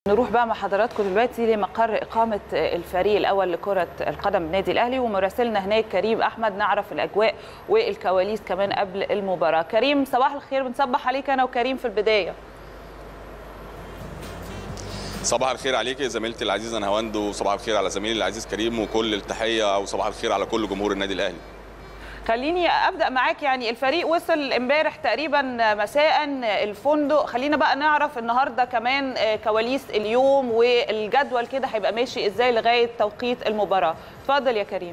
نروح بقى مع حضراتكم دلوقتي لمقر إقامة الفريق الأول لكرة القدم النادي الأهلي ومراسلنا هناك كريم أحمد نعرف الأجواء والكواليس كمان قبل المباراة كريم صباح الخير بنصبح عليك أنا وكريم في البداية صباح الخير عليك زميلتي العزيزه نهاوند وصباح الخير على زميلي العزيز كريم وكل التحيه او صباح الخير على كل جمهور النادي الاهلي خليني ابدا معاك يعني الفريق وصل امبارح تقريبا مساء الفندق خلينا بقى نعرف النهارده كمان كواليس اليوم والجدول كده هيبقى ماشي ازاي لغايه توقيت المباراه اتفضل يا كريم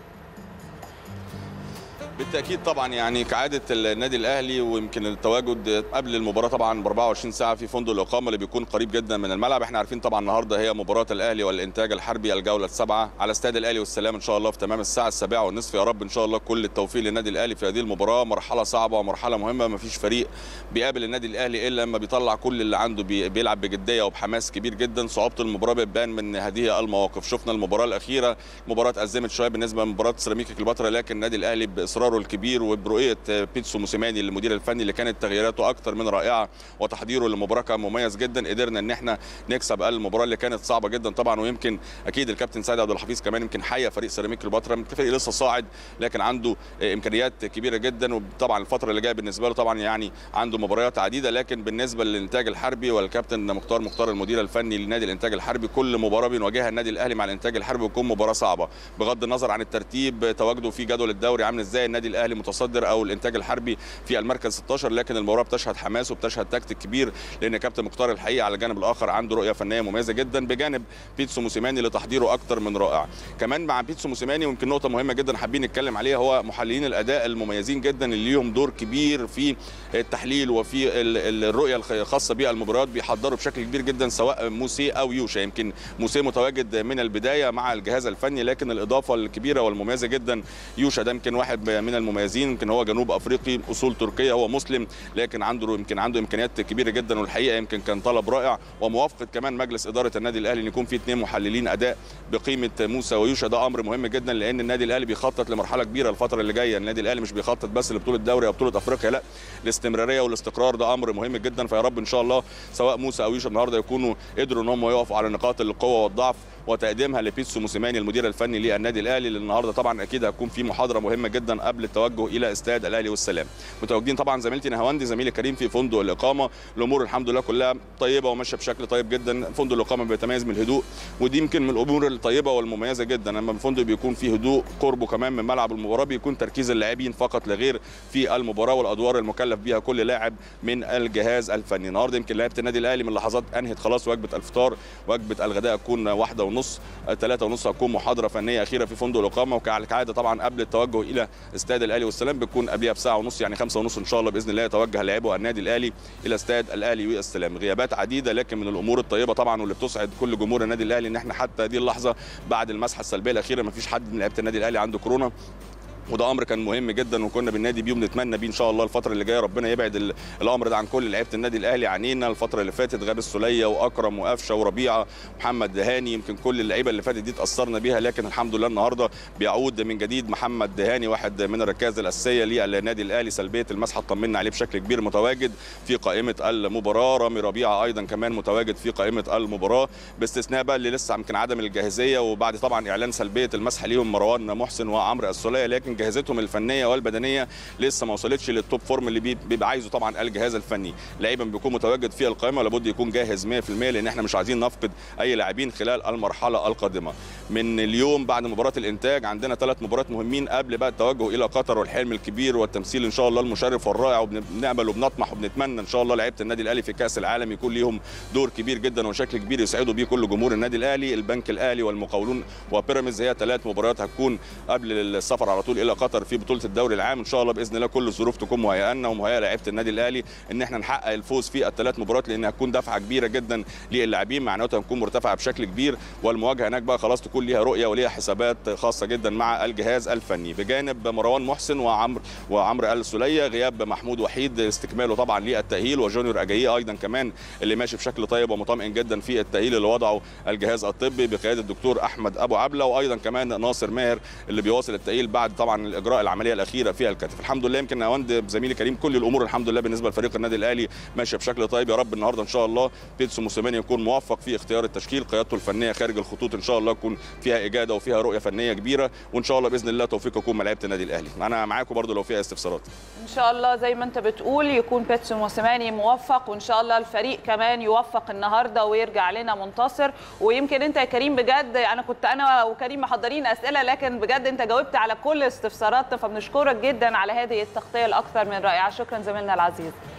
بالتاكيد طبعا يعني كعاده النادي الاهلي ويمكن التواجد قبل المباراه طبعا ب 24 ساعه في فندق الاقامه اللي بيكون قريب جدا من الملعب احنا عارفين طبعا النهارده هي مباراه الاهلي والانتاج الحربي الجوله السابعه على استاد الاهلي والسلام ان شاء الله في تمام الساعه السابعه والنصف يا رب ان شاء الله كل التوفيق للنادي الاهلي في هذه المباراه مرحله صعبه ومرحله مهمه ما فيش فريق بيقابل النادي الاهلي الا لما بيطلع كل اللي عنده بيلعب بجديه وبحماس كبير جدا صعوبه المباراه بتبان من هذه المواقف شفنا المباراه الاخيره مباراه ازمت شويه بالنسبه لمباراه سيراميكا كليوباترا لكن النادي الاهلي باصراره الكبير وب برؤيه بيتسو موسيماني المدير الفني اللي كانت تغييراته اكتر من رائعه وتحضيره للمباراه كان مميز جدا قدرنا ان احنا نكسب المباراه اللي كانت صعبه جدا طبعا ويمكن اكيد الكابتن سيد عبد الحفيظ كمان يمكن حيا فريق سيراميك كليوباترا فريق لسه صاعد لكن عنده امكانيات كبيره جدا وطبعا الفتره اللي جايه بالنسبه له طبعا يعني عنده مباريات عديده لكن بالنسبه للانتاج الحربي والكابتن مختار مختار المدير الفني لنادي الانتاج الحربي كل مباراه بنواجهها النادي الاهلي مع الانتاج الحربي بتكون مباراه صعبه بغض النظر عن الترتيب تواجده في جدول الدوري عامل ازاي النادي الاهلي متصدر او الانتاج الحربي الحربي في المركز 16 لكن المباراه بتشهد حماس وبتشهد تكتيك كبير لان كابتن مختار الحقيقه على الجانب الاخر عنده رؤيه فنيه مميزه جدا بجانب بيتسو موسيماني لتحضيره اكتر من رائع كمان مع بيتسو موسيماني ويمكن نقطه مهمه جدا حابين نتكلم عليها هو محللين الاداء المميزين جدا اللي ليهم دور كبير في التحليل وفي الرؤيه الخاصه بالمباريات بيحضروا بشكل كبير جدا سواء موسي او يوشا يمكن موسي متواجد من البدايه مع الجهاز الفني لكن الاضافه الكبيره والمميزه جدا يوشا ده يمكن واحد من المميزين يمكن هو جنوب افريقي اصول تركيه هو مسلم لكن عنده يمكن عنده امكانيات كبيره جدا والحقيقه يمكن كان طلب رائع وموافقه كمان مجلس اداره النادي الاهلي ان يكون في اثنين محللين اداء بقيمه موسى ويوشا ده امر مهم جدا لان النادي الاهلي بيخطط لمرحله كبيره الفتره اللي جايه النادي الاهلي مش بيخطط بس لبطوله الدوري او بطوله افريقيا لا الاستمراريه والاستقرار ده امر مهم جدا فيا رب ان شاء الله سواء موسى او يوشا النهارده يكونوا قدروا ان هم يقفوا على نقاط القوه والضعف وتقديمها لبيتسو موسيماني المدير الفني للنادي الاهلي اللي النهارده طبعا اكيد هتكون في محاضره مهمه جدا قبل التوجه الى استاد الاهلي والسلام متواجدين طبعا زميلتي نهاوندي زميلي كريم في فندق الاقامه الامور الحمد لله كلها طيبه وماشيه بشكل طيب جدا فندق الاقامه بيتميز من الهدوء ودي يمكن من الامور الطيبه والمميزه جدا لما الفندق بيكون فيه هدوء قربه كمان من ملعب المباراه بيكون تركيز اللاعبين فقط لا غير في المباراه والادوار المكلف بها كل لاعب من الجهاز الفني النهارده يمكن لعيبه النادي الاهلي من لحظات انهت خلاص وجبه الفطار وجبه الغداء تكون واحده ونص ثلاثة ونص هتكون محاضرة فنية أخيرة في فندق الإقامة وكالعادة طبعا قبل التوجه إلى استاد الأهلي والسلام بتكون قبلها بساعة ونص يعني خمسة ونص إن شاء الله بإذن الله يتوجه لاعبو النادي الأهلي إلى استاد الأهلي والسلام غيابات عديدة لكن من الأمور الطيبة طبعا واللي بتسعد كل جمهور النادي الأهلي إن إحنا حتى هذه اللحظة بعد المسحة السلبية الأخيرة ما فيش حد من لعيبة النادي الأهلي عنده كورونا وده امر كان مهم جدا وكنا بالنادي بيه وبنتمنى بيه ان شاء الله الفتره اللي جايه ربنا يبعد الامر ده عن كل لعيبه النادي الاهلي عنينا الفتره اللي فاتت غاب السوليه واكرم وقفشه وربيعه محمد دهاني يمكن كل اللعيبه اللي فاتت دي اتاثرنا بيها لكن الحمد لله النهارده بيعود من جديد محمد دهاني واحد من الركائز الاساسيه للنادي الاهلي سلبيه المسحه اطمنا عليه بشكل كبير متواجد في قائمه المباراه رامي ربيعه ايضا كمان متواجد في قائمه المباراه باستثناء بقى اللي لسه يمكن عدم الجاهزيه وبعد طبعا اعلان سلبيه المسحه ليهم مروان محسن وعمرو السوليه لكن جاهزتهم الفنيه والبدنيه لسه ما وصلتش للتوب فورم اللي بيبقى عايزه طبعا الجهاز الفني لعيبا بيكون متواجد في القائمه لابد يكون جاهز 100% لان احنا مش عايزين نفقد اي لاعبين خلال المرحله القادمه من اليوم بعد مباراه الانتاج عندنا ثلاث مباريات مهمين قبل بقى التوجه الى قطر والحلم الكبير والتمثيل ان شاء الله المشرف والرائع وبنامل وبنطمح وبنتمنى ان شاء الله لعيبه النادي الاهلي في كاس العالم يكون ليهم دور كبير جدا وشكل كبير يسعدوا بيه كل جمهور النادي الاهلي البنك الاهلي والمقاولون وبيراميدز هي ثلاث مباريات هتكون قبل السفر على طول الى قطر في بطوله الدوري العام ان شاء الله باذن الله كل الظروف تكون مهيئه لنا ومهيئه لعيبه النادي الاهلي ان احنا نحقق الفوز في الثلاث مباريات لان هتكون دفعه كبيره جدا للاعبين معنوياتهم هتكون مرتفعه بشكل كبير والمواجهه هناك بقى خلاص تكون ليها رؤيه وليها حسابات خاصه جدا مع الجهاز الفني بجانب مروان محسن وعمرو وعمرو ال سوليه غياب محمود وحيد استكماله طبعا للتاهيل وجونيور اجاييه ايضا كمان اللي ماشي بشكل طيب ومطمئن جدا في التاهيل اللي وضعه الجهاز الطبي بقياده الدكتور احمد ابو عبله وايضا كمان ناصر ماهر اللي بيواصل التاهيل بعد طبعا طبعا الاجراء العمليه الاخيره في الكتف الحمد لله يمكن نواند زميلي كريم كل الامور الحمد لله بالنسبه لفريق النادي الاهلي ماشيه بشكل طيب يا رب النهارده ان شاء الله بيتسو موسيماني يكون موفق في اختيار التشكيل قيادته الفنيه خارج الخطوط ان شاء الله يكون فيها اجاده وفيها رؤيه فنيه كبيره وان شاء الله باذن الله توفيق يكون من لعيبه النادي الاهلي انا معاكم برضو لو فيها استفسارات ان شاء الله زي ما انت بتقول يكون بيتسو موسيماني موفق وان شاء الله الفريق كمان يوفق النهارده ويرجع لنا منتصر ويمكن انت يا كريم بجد انا كنت انا وكريم محضرين اسئله لكن بجد انت جاوبت على كل استفساراتنا فبنشكرك جدا على هذه التغطيه الاكثر من رائعه شكرا زميلنا العزيز